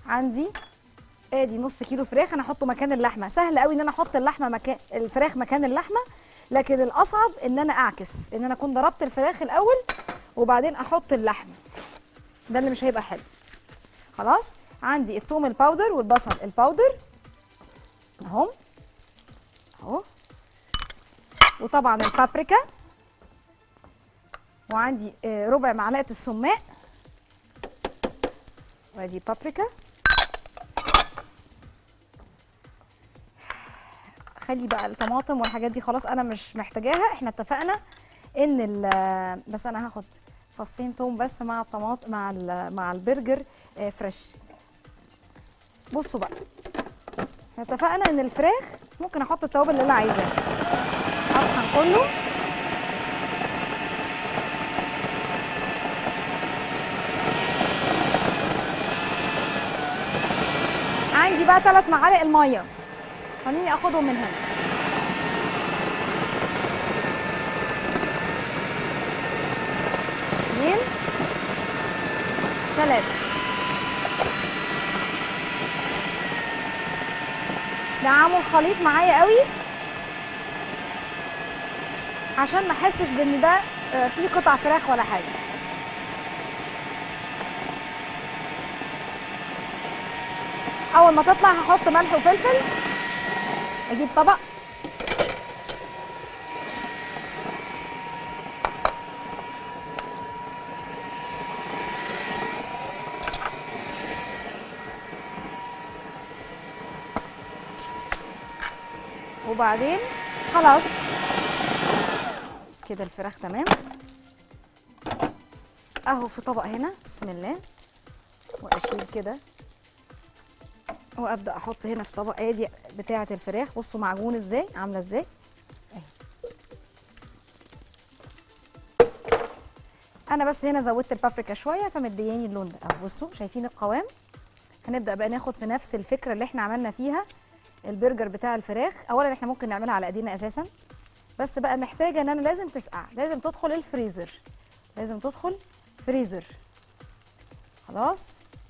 عندي ادي نص كيلو فراخ انا احطه مكان اللحمه سهل قوي ان انا احط اللحمه مكان الفراخ مكان اللحمه لكن الاصعب ان انا اعكس ان انا اكون ضربت الفراخ الاول وبعدين احط اللحمه ده اللي مش هيبقى حلو خلاص عندي الثوم الباودر والبصل الباودر اهو اهو وطبعا البابريكا وعندي آه، ربع معلقه السماق وادي بابريكا خلي بقى الطماطم والحاجات دي خلاص انا مش محتاجاها احنا اتفقنا ان ال- بس انا هاخد فصين توم بس مع الطماطم مع ال- مع البرجر آه، فريش بصوا بقى احنا اتفقنا ان الفراخ ممكن احط التوابل اللي انا عايزاها اطحن كله عندي بقى ثلاث معالق الميه خليني اخدهم من هنا اثنين ثلاثة دعموا الخليط معايا قوي عشان ما احسش بان ده آه، فيه قطع فراخ ولا حاجه اول ما تطلع هحط ملح وفلفل اجيب طبق وبعدين خلاص كده الفراخ تمام اهو في طبق هنا بسم الله واشيل كده وابدا احط هنا في طبق ادي بتاعه الفراخ بصوا معجون ازاي عامله ازاي اهي انا بس هنا زودت البابريكا شويه فمدياني اللون ده اهو بصوا شايفين القوام هنبدا بقى ناخد في نفس الفكره اللي احنا عملنا فيها البرجر بتاع الفراخ اولا احنا ممكن نعملها على ايدينا اساسا بس بقى محتاجه ان انا لازم تسقع لازم تدخل الفريزر لازم تدخل فريزر خلاص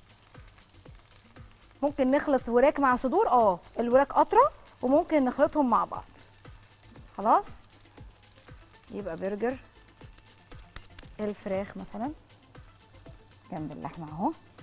ممكن نخلط وراك مع صدور اه الوراك قطره وممكن نخلطهم مع بعض خلاص يبقى برجر الفراخ مثلا جنب اللحمه اهو